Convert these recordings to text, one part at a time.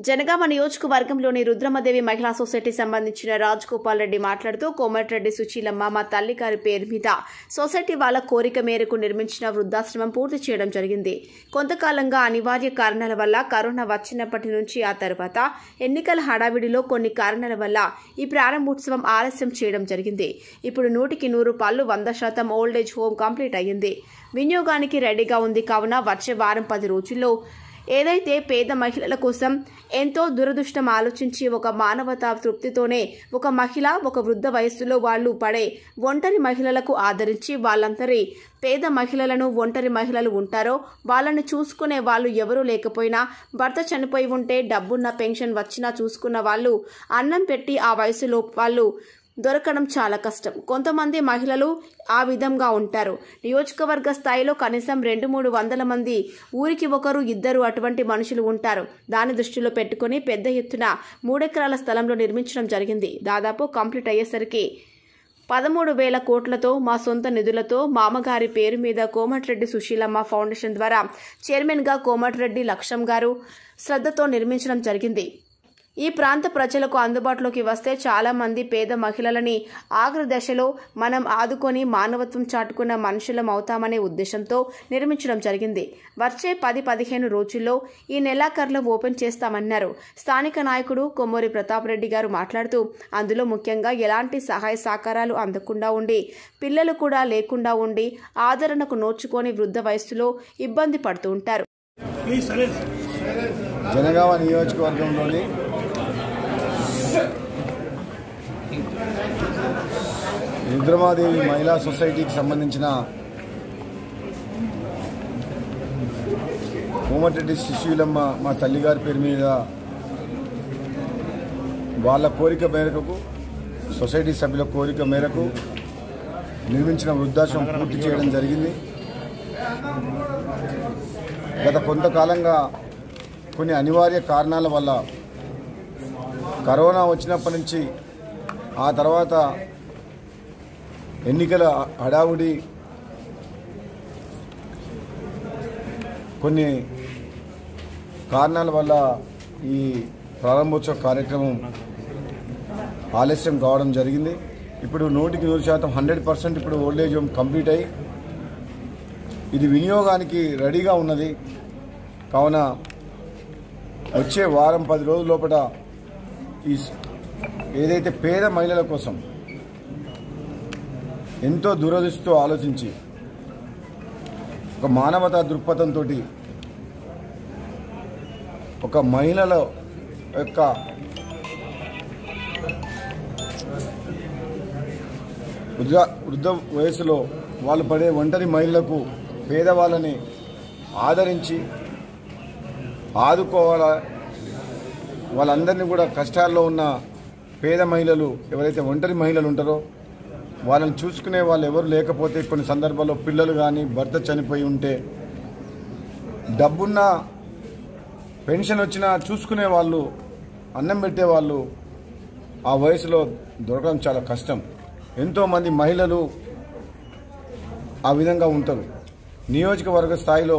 జనగామ నియోజకవర్గంలోని రుద్రమదేవి మహిళా సొసైటీ సంబంధించిన రాజ్ గోపాల్ రెడ్డి మాట్లాడుతూ కోమటిరెడ్డి సుశీలమ్మ మా తల్లి గారి పేరు మీద సొసైటీ వాళ్ళ కోరిక మేరకు నిర్మించిన వృద్ధాశ్రమం పూర్తి చేయడం జరిగింది కొంతకాలంగా అనివార్య కారణాల వల్ల కరోనా వచ్చినప్పటి నుంచి ఆ తర్వాత ఎన్నికల హడావిడిలో కొన్ని కారణాల వల్ల ఈ ప్రారంభోత్సవం ఆలస్యం చేయడం జరిగింది ఇప్పుడు నూటికి నూరు పాలు వంద శాతం ఓల్డ్ ఏజ్ హోమ్ కంప్లీట్ అయ్యింది వినియోగానికి రెడీగా ఉంది కావున వచ్చే వారం పది రోజుల్లో ఏదైతే పేద మహిళల కోసం ఎంతో దురదృష్టం ఆలోచించి ఒక మానవతా తృప్తితోనే ఒక మహిళ ఒక వృద్ధ వయస్సులో వాళ్ళు పడే ఒంటరి మహిళలకు ఆదరించి వాళ్ళందరి పేద మహిళలను ఒంటరి మహిళలు ఉంటారో వాళ్ళని చూసుకునే వాళ్ళు ఎవరూ లేకపోయినా భర్త చనిపోయి ఉంటే డబ్బున్న పెన్షన్ వచ్చినా చూసుకున్న వాళ్ళు అన్నం పెట్టి ఆ వయసులో వాళ్ళు దొరకడం చాలా కష్టం కొంతమంది మహిళలు ఆ విధంగా ఉంటారు నియోజకవర్గ స్థాయిలో కనీసం రెండు మూడు వందల మంది ఊరికి ఒకరు ఇద్దరు అటువంటి మనుషులు ఉంటారు దాని దృష్టిలో పెట్టుకుని పెద్ద ఎత్తున మూడెకరాల స్థలంలో నిర్మించడం జరిగింది దాదాపు కంప్లీట్ అయ్యేసరికి పదమూడు వేల కోట్లతో మా సొంత నిధులతో మామగారి పేరు మీద కోమటిరెడ్డి సుశీలమ్మ ఫౌండేషన్ ద్వారా చైర్మన్గా కోమటిరెడ్డి లక్ష్యం గారు శ్రద్ధతో నిర్మించడం జరిగింది ఈ ప్రాంత ప్రజలకు అందుబాటులోకి వస్తే చాలా మంది పేద మహిళలని ఆఖరి దశలో మనం ఆదుకొని మానవత్వం చాటుకున్న మనుషులం అవుతామనే ఉద్దేశంతో నిర్మించడం జరిగింది వచ్చే పది పదిహేను రోజుల్లో ఈ నెలాఖరులో ఓపెన్ చేస్తామన్నారు స్థానిక నాయకుడు కొమ్మూరి ప్రతాప్ రెడ్డి గారు మాట్లాడుతూ అందులో ముఖ్యంగా ఎలాంటి సహాయ సహకారాలు అందకుండా ఉండి పిల్లలు కూడా లేకుండా ఉండి ఆదరణకు నోచుకొని వృద్ధ వయస్సులో ఇబ్బంది పడుతూ ఉంటారు జనగామ నియోజకవర్గంలోని రుద్రమాదేవి మహిళా సొసైటీకి సంబంధించిన కోమటిరెడ్డి శిశువులమ్మ మా తల్లిగారి పేరు మీద వాళ్ళ కోరిక మేరకు సొసైటీ సభ్యుల కోరిక మేరకు నిర్మించిన వృద్ధాశ్రమం పూర్తి చేయడం జరిగింది గత కొంతకాలంగా కొన్ని అనివార్య కారణాల వల్ల కరోనా వచ్చినప్పటి నుంచి ఆ తర్వాత ఎన్నికల హడావుడి కొన్ని కారణాల వల్ల ఈ ప్రారంభోత్సవ కార్యక్రమం ఆలస్యం కావడం జరిగింది ఇప్పుడు నూటికి నూరు శాతం హండ్రెడ్ పర్సెంట్ ఇప్పుడు ఓల్డేజ్ హోమ్ కంప్లీట్ అయ్యి ఇది వినియోగానికి రెడీగా ఉన్నది కావున వచ్చే వారం పది రోజుల లోపల ఈ స్- ఏదైతే పేద మహిళల కోసం ఎంతో దూరదృష్టితో ఆలోచించి ఒక మానవతా దృక్పథంతో ఒక మహిళల యొక్క వృద్ధ వృద్ధ వయసులో వాళ్ళు పడే ఒంటరి మహిళలకు పేదవాళ్ళని ఆదరించి ఆదుకోవాలా వాళ్ళందరినీ కూడా కష్టాల్లో ఉన్న పేద మహిళలు ఎవరైతే ఒంటరి మహిళలు ఉంటారో వాళ్ళని చూసుకునే వాళ్ళు ఎవరు లేకపోతే కొన్ని సందర్భాల్లో పిల్లలు కానీ భర్త చనిపోయి ఉంటే డబ్బున్న పెన్షన్ వచ్చినా చూసుకునే వాళ్ళు అన్నం పెట్టే వాళ్ళు ఆ వయసులో దొరకడం చాలా కష్టం ఎంతోమంది మహిళలు ఆ విధంగా ఉంటారు నియోజకవర్గ స్థాయిలో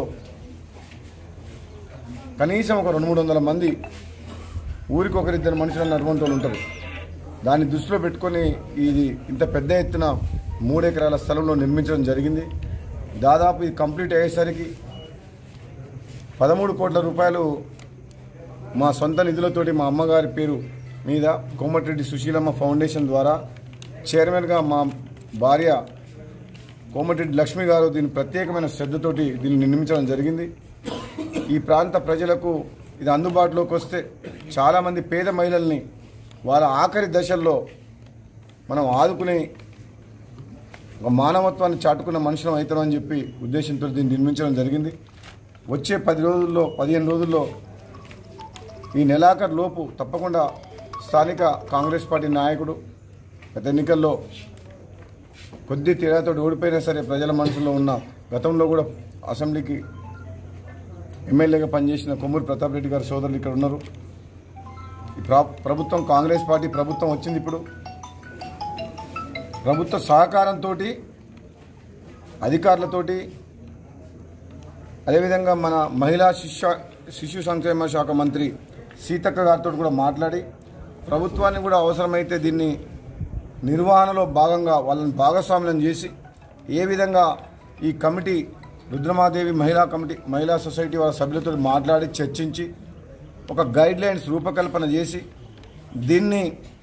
కనీసం ఒక రెండు మూడు వందల మంది ఊరికి ఒకరిద్దరు మనుషులు అన్నటువంటి వాళ్ళు ఉంటారు దాన్ని దృష్టిలో పెట్టుకొని ఇది ఇంత పెద్ద ఎత్తున మూడు ఎకరాల స్థలంలో నిర్మించడం జరిగింది దాదాపు ఇది కంప్లీట్ అయ్యేసరికి పదమూడు కోట్ల రూపాయలు మా సొంత నిధులతోటి మా అమ్మగారి పేరు మీద కోమటిరెడ్డి సుశీలమ్మ ఫౌండేషన్ ద్వారా చైర్మన్గా మా భార్య కోమటిరెడ్డి లక్ష్మి గారు దీని ప్రత్యేకమైన శ్రద్ధతోటి దీన్ని నిర్మించడం జరిగింది ఈ ప్రాంత ప్రజలకు ఇది అందుబాటులోకి వస్తే చాలామంది పేద మహిళల్ని వాళ్ళ ఆఖరి దశల్లో మనం ఆదుకునే ఒక మానవత్వాన్ని చాటుకున్న మనుషులం అవుతామని చెప్పి ఉద్దేశంతో దీన్ని నిర్మించడం జరిగింది వచ్చే పది రోజుల్లో పదిహేను రోజుల్లో ఈ నెలాఖరు లోపు తప్పకుండా స్థానిక కాంగ్రెస్ పార్టీ నాయకుడు గత ఎన్నికల్లో కొద్ది తేడాతో ఓడిపోయినా సరే ప్రజల మనసులో ఉన్న గతంలో కూడా అసెంబ్లీకి ఎమ్మెల్యేగా పనిచేసిన కొమ్మూరి ప్రతాప్ రెడ్డి గారి సోదరులు ఇక్కడ ఉన్నారు ఈ ప్రా- ప్రభుత్వం కాంగ్రెస్ పార్టీ ప్రభుత్వం వచ్చింది ఇప్పుడు ప్రభుత్వ సహకారంతో అధికారులతోటి అదేవిధంగా మన మహిళా శిశు శిశు సంక్షేమ శాఖ మంత్రి సీతక్క గారితో కూడా మాట్లాడి ప్రభుత్వాన్ని కూడా అవసరమైతే దీన్ని నిర్వహణలో భాగంగా వాళ్ళని భాగస్వామ్యం చేసి ఏ విధంగా ఈ కమిటీ రుద్రమాదేవి మహిళా కమిటీ మహిళా సొసైటీ వాళ్ళ సభ్యులతో మాట్లాడి చర్చించి ఒక గైడ్ లైన్స్ రూపకల్పన చేసి దీన్ని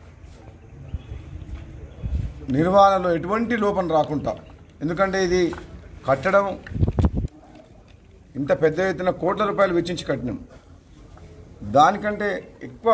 నిర్వహణలో ఎటువంటి లోపం రాకుండా ఎందుకంటే ఇది కట్టడం ఇంత పెద్ద ఎత్తున కోట్ల రూపాయలు వెచ్చించి కట్టినాం దానికంటే ఎక్కువ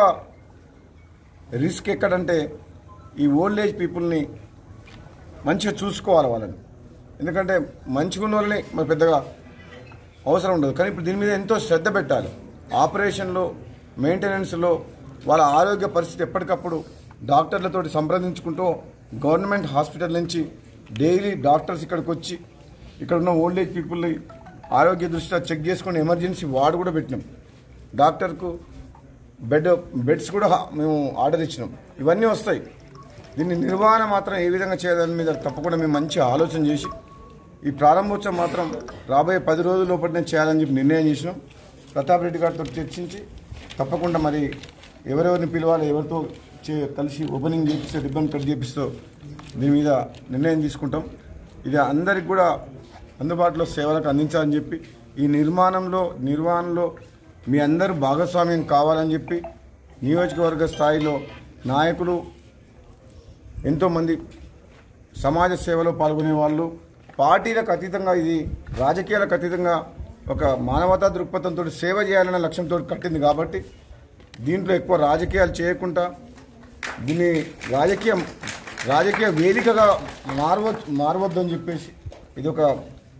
రిస్క్ ఎక్కడంటే ఈ ఓల్డ్ ఏజ్ పీపుల్ని మంచిగా చూసుకోవాలి వాళ్ళని ఎందుకంటే మంచిగా ఉన్న వాళ్ళని మరి పెద్దగా అవసరం ఉండదు కానీ ఇప్పుడు దీని మీద ఎంతో శ్రద్ధ పెట్టాలి ఆపరేషన్లో మెయింటెనెన్స్లో వాళ్ళ ఆరోగ్య పరిస్థితి ఎప్పటికప్పుడు డాక్టర్లతో సంప్రదించుకుంటూ గవర్నమెంట్ హాస్పిటల్ నుంచి డైలీ డాక్టర్స్ ఇక్కడికి వచ్చి ఇక్కడ ఉన్న ఓల్డ్ ఏజ్ పీపుల్ని ఆరోగ్య దృష్ట్యా చెక్ చేసుకుని ఎమర్జెన్సీ వార్డు కూడా పెట్టినాం డాక్టర్కు బెడ్ బెడ్స్ కూడా మేము ఆర్డర్ ఇచ్చినాం ఇవన్నీ వస్తాయి దీన్ని నిర్వహణ మాత్రం ఏ విధంగా చేయాలని మీద తప్పకుండా మేము మంచి ఆలోచన చేసి ఈ ప్రారంభోత్సవం మాత్రం రాబోయే పది రోజుల లోపలనే చేయాలని చెప్పి నిర్ణయం చేసినాం ప్రతాప్ రెడ్డి గారితో చర్చించి తప్పకుండా మరి ఎవరెవరిని పిలవాలి ఎవరితో చే కలిసి ఓపెనింగ్ చేపిస్తే రిబ్బన్ కట్ చేపిస్తూ దీని మీద నిర్ణయం తీసుకుంటాం ఇది అందరికి కూడా అందుబాటులో సేవలకు అందించాలని చెప్పి ఈ నిర్మాణంలో నిర్వహణలో మీ అందరూ భాగస్వామ్యం కావాలని చెప్పి నియోజకవర్గ స్థాయిలో నాయకులు ఎంతోమంది సమాజ సేవలో పాల్గొనే వాళ్ళు పార్టీలకు అతీతంగా ఇది రాజకీయాలకు అతీతంగా ఒక మానవతా దృక్పథంతో సేవ చేయాలనే లక్ష్యంతో కట్టింది కాబట్టి దీంట్లో ఎక్కువ రాజకీయాలు చేయకుండా దీన్ని రాజకీయం రాజకీయ వేదికగా మారవ మారవద్దని చెప్పేసి ఇది ఒక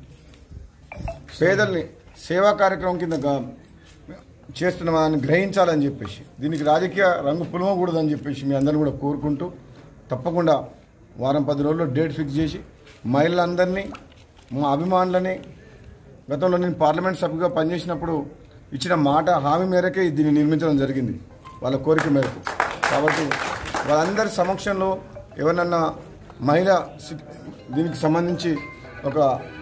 పేదల్ని సేవా కార్యక్రమం కింద గా- చేస్తున్నామని గ్రహించాలని చెప్పేసి దీనికి రాజకీయ రంగు పులమకూడదని చెప్పేసి మీ అందరిని కూడా కోరుకుంటూ తప్పకుండా వారం పది రోజుల్లో డేట్ ఫిక్స్ చేసి మహిళలందరినీ మా అభిమానులని గతంలో నేను పార్లమెంట్ సభ్యుగా పనిచేసినప్పుడు ఇచ్చిన మాట హామీ మేరకే దీన్ని నిర్మించడం జరిగింది వాళ్ళ కోరిక మేరకు కాబట్టి వాళ్ళందరి సమక్షంలో ఎవరన్నా మహిళ సి- దీనికి సంబంధించి ఒక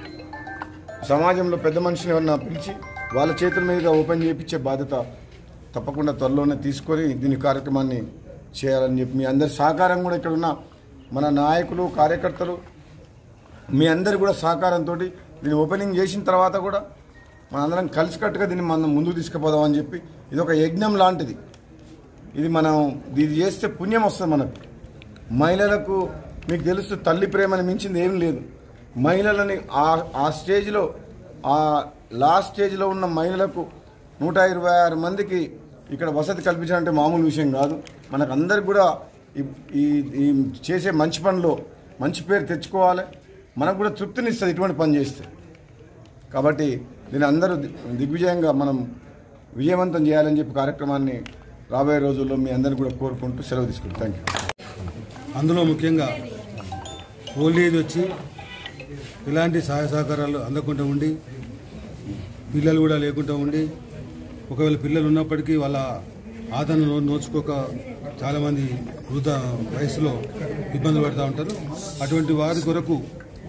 సమాజంలో పెద్ద మనిషిని ఎవరన్నా పిలిచి వాళ్ళ చేతుల మీదుగా ఓపెన్ చేయించే బాధ్యత తప్పకుండా త్వరలోనే తీసుకొని దీని కార్యక్రమాన్ని చేయాలని చెప్పి మీ అందరి సహకారం కూడా ఇక్కడ ఉన్న మన నాయకులు కార్యకర్తలు మీ అందరి కూడా సహకారంతో దీన్ని ఓపెనింగ్ చేసిన తర్వాత కూడా మనందరం కలిసికట్టుగా దీన్ని మనం ముందుకు తీసుకుపోదామని చెప్పి ఇది ఒక యజ్ఞం లాంటిది ఇది మనం ఇది చేస్తే పుణ్యం వస్తుంది మనకు మహిళలకు మీకు తెలుసు తల్లి ప్రేమని మించింది ఏం లేదు మహిళలని ఆ ఆ స్టేజ్లో ఆ లాస్ట్ స్టేజ్లో ఉన్న మహిళలకు నూట ఇరవై ఆరు మందికి ఇక్కడ వసతి కల్పించడం అంటే మామూలు విషయం కాదు మనకు అందరికి కూడా ఈ- ఈ ఈ చేసే మంచి పనిలో మంచి పేరు తెచ్చుకోవాలి మనకు కూడా తృప్తినిస్తుంది ఇటువంటి పని చేస్తే కాబట్టి దీన్ని అందరూ ది- దిగ్విజయంగా మనం విజయవంతం చేయాలని చెప్పి కార్యక్రమాన్ని రాబోయే రోజుల్లో మీ అందరిని కూడా కోరుకుంటూ సెలవు తీసుకుంటాం థ్యాంక్ యూ అందులో ముఖ్యంగా ఓల్డ్ ఏజ్ వచ్చి ఇలాంటి సహాయ సహకారాలు అందకుండా ఉండి పిల్లలు కూడా లేకుండా ఉండి ఒకవేళ పిల్లలు ఉన్నప్పటికీ వాళ్ళ ఆదరణ నో- నోచుకోక చాలామంది వృద్ధ వయసులో ఇబ్బందులు పడుతూ ఉంటారు అటువంటి వారి కొరకు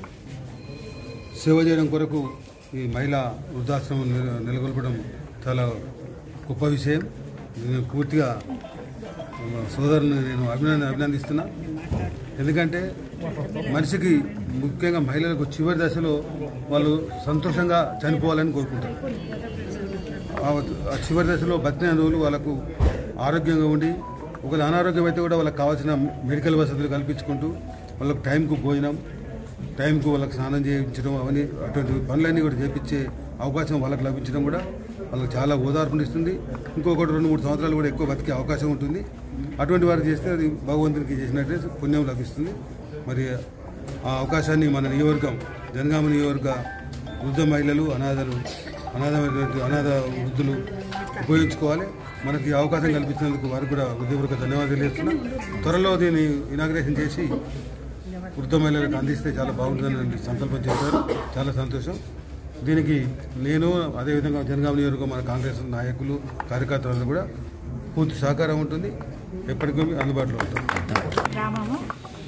సేవ చేయడం కొరకు ఈ మహిళా వృద్ధాశ్రమం నెల- నెలకొల్పడం చాలా గొప్ప విషయం నేను పూర్తిగా మా సోదరుని నేను అభినంద అభినందిస్తున్నా ఎందుకంటే మనిషికి ముఖ్యంగా మహిళలకు చివరి దశలో వాళ్ళు సంతోషంగా చనిపోవాలని కోరుకుంటారు ఆ- ఆ చివరి దశలో బతికిన రోజులు వాళ్ళకు ఆరోగ్యంగా ఉండి ఒకవేళ అనారోగ్యం అయితే కూడా వాళ్ళకి కావాల్సిన మెడికల్ వసతులు కల్పించుకుంటూ వాళ్ళకు టైంకు భోజనం టైంకు వాళ్ళకి స్నానం చేయించడం అవన్నీ అటువంటి పనులన్నీ కూడా చేపించే అవకాశం వాళ్ళకి లభించడం కూడా వాళ్ళకి చాలా ఓదార్పునిస్తుంది ఇంకొకటి రెండు మూడు సంవత్సరాలు కూడా ఎక్కువ బతికే అవకాశం ఉంటుంది అటువంటి వారు చేస్తే అది భగవంతునికి చేసినట్టే పుణ్యం లభిస్తుంది మరి ఆ అవకాశాన్ని మన నియోజకం జనగామ నియోజక వృద్ధ మహిళలు అనాథలు అనాథమైనటువంటి అనాథ వృద్ధులు ఉపయోగించుకోవాలి మనకి ఈ అవకాశం కల్పించినందుకు వారికి కూడా హృదయపూర్వక ధన్యవాదాలు తెలియజేస్తున్నా త్వరలో దీన్ని ఇనాగ్రేషన్ చేసి వృద్ధ మహిళలకు అందిస్తే చాలా బాగుంటుందని సంకల్పం చేశారు చాలా సంతోషం దీనికి నేను అదేవిధంగా జనగామ నియోజకవర్గం మన కాంగ్రెస్ నాయకులు కార్యకర్తలు కూడా పూర్తి సహకారం ఉంటుంది ఎప్పటికీ అందుబాటులో ఉంటాం గ్రామము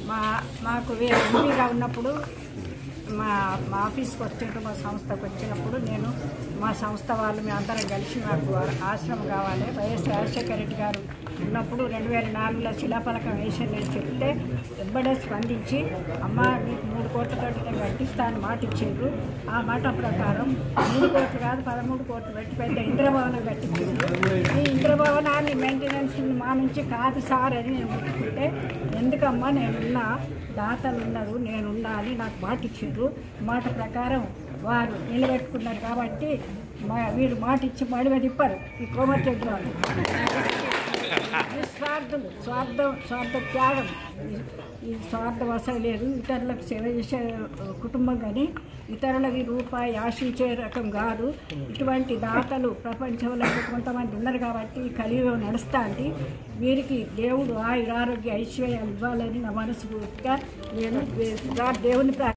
మా మాకు వేరే ఎంపీగా ఉన్నప్పుడు మా మా ఆఫీస్కి వచ్చినప్పుడు మా సంస్థకు వచ్చినప్పుడు నేను మా సంస్థ వాళ్ళు మేము అందరం కలిసి మాకు ఆశ్రమం కావాలి వైఎస్ రాజశేఖర రెడ్డి గారు ఉన్నప్పుడు రెండు వేల నాలుగులో శిలాఫలకం వేసాను నేను చెప్తే వెంబడే స్పందించి అమ్మ మీకు మూడు కోట్లతోటి నేను కట్టిస్తాను మాట ఇచ్చిండ్రు ఆ మాట ప్రకారం మూడు కోట్లు కాదు పదమూడు కోట్లు పెట్టి పెద్ద ఇంద్రభవనం కట్టించిండ్రు ఈ ఇంద్రభవనాన్ని మెయింటెనెన్స్ మా నుంచి కాదు సార్ అని నేను ముట్టుకుంటే ఎందుకమ్మా నేనున్నా దాతలు ఉన్నారు నేనున్నా అని నాకు మాట ఇచ్చిండ్రు మాట ప్రకారం వారు నిలబెట్టుకున్నారు కాబట్టి మా వీరు మాట ఇచ్చి మడివ తిప్పారు ఈ కోమటిరెడ్డి వాళ్ళు నిస్వార్థులు స్వార్థం స్వార్థ త్యాగం ఈ- ఈ స్వార్థం అసలు లేదు ఇతరులకు సేవ చేసే కుటుంబం కానీ ఇతరులకి రూపాయి ఆశించే రకం కాదు ఇటువంటి దాతలు ప్రపంచంలో కొంతమంది ఉన్నారు కాబట్టి ఈ కలియుగం నడుస్తా అంటే వీరికి దేవుడు ఆయుర ఆరోగ్య ఐశ్వర్యాలు ఇవ్వాలని నా మనస్ఫూర్తిగా నేను దేవుని ప్రా